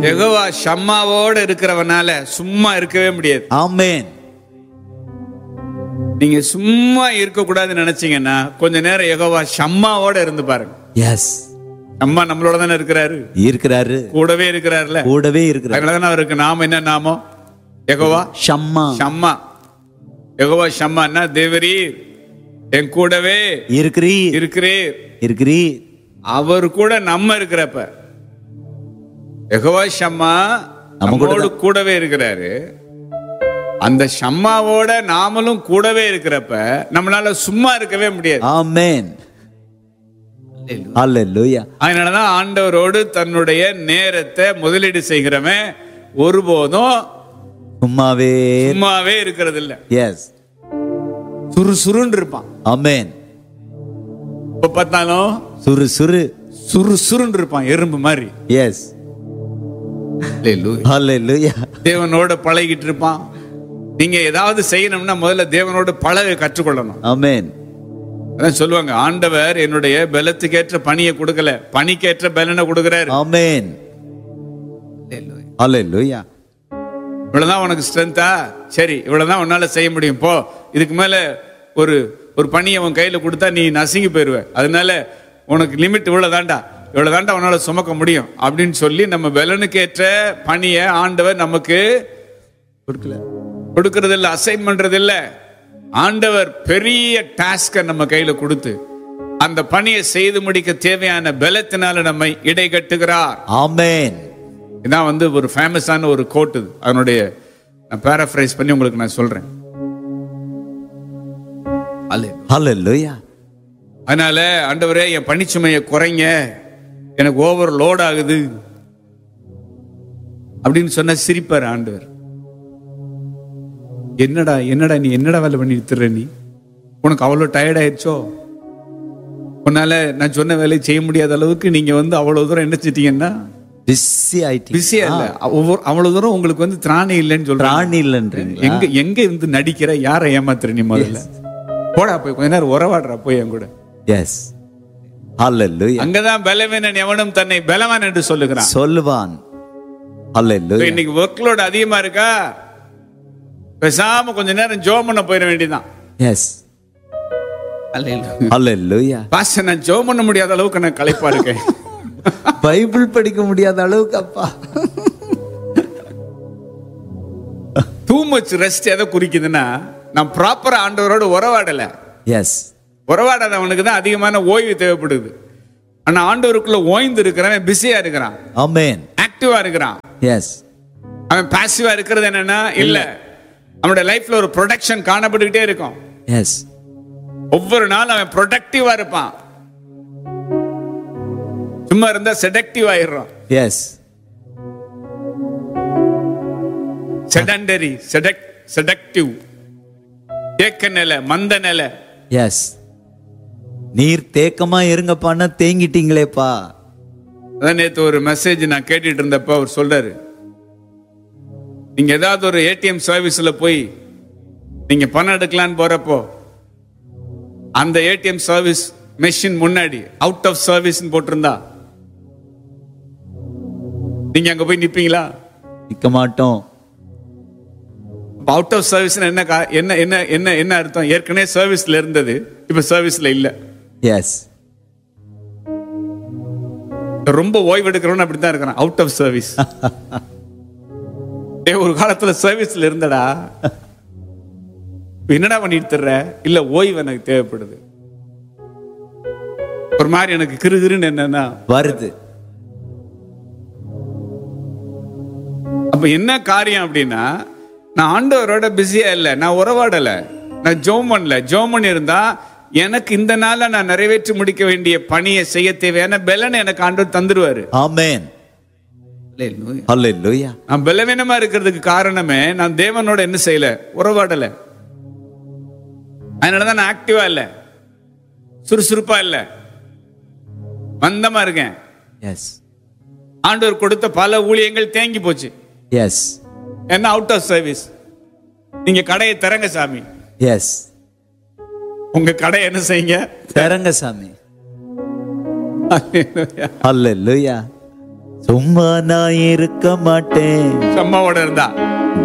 யெகோவா ஷம்மாவோட இருக்கிறவனால சும்மா இருக்கவே முடியாது ஆமென் நீங்க சும்மா இருக்க கூடாதுன்னு நினைச்சீங்கன்னா கொஞ்ச நேரம் யெகோவா ஷம்மாவோட இருந்து பாருங்க எஸ் ஷம்மா நம்மளோட தானே இருக்கிறாரு இருக்கிறாரு கூடவே இருக்கிறாருல கூடவே இருக்கிறாரு அதனால தானே அவருக்கு நாம என்ன நாமம் யெகோவா ஷம்மா ஷம்மா யெகோவா ஷம்மான்னா தேவரீர் என் கூடவே இருக்கிறீர் இருக்கிறீர் இருக்கிறீர் அவர் கூட நம்ம இருக்கிறப்ப யெகோவா ஷம்மா நம்ம கூட நம்மோடு கூடவே இருக்கிறாரு அந்த ஷம்மாவோட நாமளும் கூடவே இருக்கிறப்ப நம்மளால சும்மா இருக்கவே முடியாது ஆமென் அல்லேலூயா அதனாலதான் ஆண்டவரோடு தன்னுடைய நேரத்தை முதலீடு செய்கிறவன் ஒருபோதும் சும்மாவே சும்மாவே இருக்கிறது இல்ல எஸ் சுறுசுறுன்னு இருப்பான் ஆமென் இப்ப பார்த்தாலும் சுறு சுறு சுறுசுறுன்னு இருப்பான் எறும்பு மாதிரி எஸ் Hallelujah. அல்லேலூயா தேவனோட பழகிட்டு இருப்பான் நீங்க ஏதாவது செய்யணும்னா முதல்ல தேவனோட பழக கற்றுக்கொள்ளணும் ஆமென் அதான் சொல்லுவாங்க ஆண்டவர் என்னுடைய பலத்துக்கேற்ற பணியை கொடுக்கல பணிக்கேற்ற பலனை கொடுக்கிறாரு ஆமென் அல்லேலூயா இவ்வளவுதான் உனக்கு ஸ்ட்ரென்த்தா சரி இவ்வளவுதான் உன்னால செய்ய முடியும் போ இதுக்கு மேல ஒரு ஒரு பணியை உன் கையில கொடுத்தா நீ நசுங்கி போயிருவ அதனால உனக்கு லிமிட் இவ்வளவுதான்டா இவ்வளவுதான்டா உன்னால சுமக்க முடியும் அப்படின்னு சொல்லி நம்ம பலனுக்கேற்ற பணியை ஆண்டவர் நமக்கு கொடுக்கல கொடுக்கறது இல்ல அசைன் பண்றது இல்ல ஆண்டவர் பெரிய டாஸ்க நம்ம கையில கொடுத்து அந்த பணியை செய்து முடிக்க தேவையான பலத்தினால நம்மை இடை கட்டுகிறார் ஆமென் இதான் வந்து ஒரு ஃபேமஸான ஒரு கோட் இது அதனுடைய நான் பேராஃப்ரைஸ் பண்ணி உங்களுக்கு நான் சொல்றேன் அல்லேலூயா அதனால ஆண்டவரே என் பணிச்சுமையை குறைங்க எனக்கு ஓவர் லோட் ஆகுது அப்படின்னு சொன்னா சிரிப்பார் ஆண்டவர் என்னடா என்னடா நீ என்னடா வேலை பண்ணிட்டு திர்ற நீ உனக்கு அவ்வளோ டயர்ட் ஆயிடுச்சோ உன்னால நான் சொன்ன வேலையை செய்ய முடியாத அளவுக்கு நீங்க வந்து அவ்வளவு தூரம் என்ன செஞ்சீங்கன்னா பிஸி ஆயிட்டீங்க பிஸியா இல்ல ஒவ்வொரு அவ்வளவு தூரம் உங்களுக்கு வந்து திராணி இல்லைன்னு சொல்றாங்க பிராணி இல்லைன்றீங்களா எங்க எங்க இருந்து நடிக்கிற யாரை ஏமாத்துற நீ முதல்ல போடா போய் கொஞ்ச நேரம் உறவாடுறா போய் என் கூட எஸ் அல்லேலூயா அங்கதான் பலவீனன் எவனும் தன்னை பலவான் என்று சொல்லுகிறான் சொல்லுவான் இப்ப அல்லேலூயா இன்னைக்கு ஒர்க் லோட் அதிகமா இருக்கா பேசாம கொஞ்ச நேரம் ஜோம் பண்ண போயிட வேண்டியதான் எஸ் அல்லேலூயா பாஸ்டர் நான் ஜோம் பண்ண முடியாத அளவுக்கு நான் களைப்பா இருக்கேன் பைபிள் படிக்க முடியாத அளவுக்கு அப்பா டூ மச் ரெஸ்ட் எதை குறிக்குதுன்னா நான் ப்ராப்பரா ஆண்டவரோட உறவாடல எஸ் உறவாடாதவனுக்கு தான் அதிகமான ஓய்வு தேவைப்படுது ஆனா ஆண்டவருக்குள்ள ஓய்ந்து இருக்கிறவன் பிஸியா இருக்கிறான் ஆமென் ஆக்டிவா இருக்கிறான் எஸ் அவன் பாசிவா இருக்கிறது என்னன்னா இல்ல அவனுடைய லைஃப்ல ஒரு ப்ரொடக்ஷன் காணப்பட்டுக்கிட்டே இருக்கும் எஸ் ஒவ்வொரு நாளும் அவன் ப்ரொடக்டிவா இருப்பான் சும்மா இருந்தா செடக்டிவ் ஆயிடுறான் எஸ் செடண்டரி செடக் செடக்டிவ் தேக்க நிலை மந்த நிலை எஸ் நீர் தேக்கமா இருங்கப்பான்னா தேங்கிட்டீங்களேப்பா அதான் நேத்து ஒரு மெசேஜ் நான் கேட்டுட்டு இருந்தப்ப அவர் சொல்றாரு நீங்க ஏதாவது ஒரு ஏடிஎம் சர்வீஸ்ல போய் நீங்க பணம் எடுக்கலான்னு போறப்போ அந்த ஏடிஎம் சர்வீஸ் மெஷின் முன்னாடி அவுட் ஆஃப் சர்வீஸ் போட்டிருந்தா நீங்க அங்க போய் நிப்பீங்களா நிக்க மாட்டோம் அவுட் ஆஃப் சர்வீஸ் என்ன கா- என்ன என்ன என்ன என்ன அர்த்தம் ஏற்கனவே சர்வீஸ்ல இருந்தது இப்ப சர்வீஸ்ல இல்ல எஸ் ரொம்ப ஓய்வு எடுக்கிறவன் அப்படித்தான் இருக்கிறான் அவுட் ஆஃப் சர்வீஸ் டேய் ஒரு காலத்துல சர்வீஸ்ல இருந்தடா இப்ப என்னடா பண்ணிட்டு தர்ற இல்ல ஓய்வு எனக்கு தேவைப்படுது ஒரு மாதிரி எனக்கு கிறுகிறுன்னு என்னன்னா வருது அப்ப என்ன காரியம் அப்படின்னா நான் ஆண்டவரோட பிஸியா இல்ல நான் உறவாடல நான் ஜோம் பண்ணல ஜோம் பண்ணி இருந்தா எனக்கு இந்த நாள்ல நான் நிறைவேற்றி முடிக்க வேண்டிய பணியை செய்ய தேவையான பலனை எனக்கு ஆண்டவர் தந்துருவாரு ஆமென் அல்லேலூயா நான் பலவீனமா இருக்கிறதுக்கு காரணமே நான் தேவனோட என்ன செய்யல உறவாடல அதனாலதான் நான் ஆக்டிவா இல்ல சுறுசுறுப்பா இல்ல மந்தமா இருக்கேன் எஸ் ஆண்டவர் கொடுத்த பல ஊழியங்கள் தேங்கி போச்சு எஸ் என்ன அவுட் ஆஃப் சர்வீஸ் நீங்க கடையை திறங்க சாமி எஸ் உங்க கடை என்ன செய்யுங்க தரங்க சாமி அல்லேலூயா சும்மா நான் இருக்க மாட்டேன் சும்மாவோட இருந்தா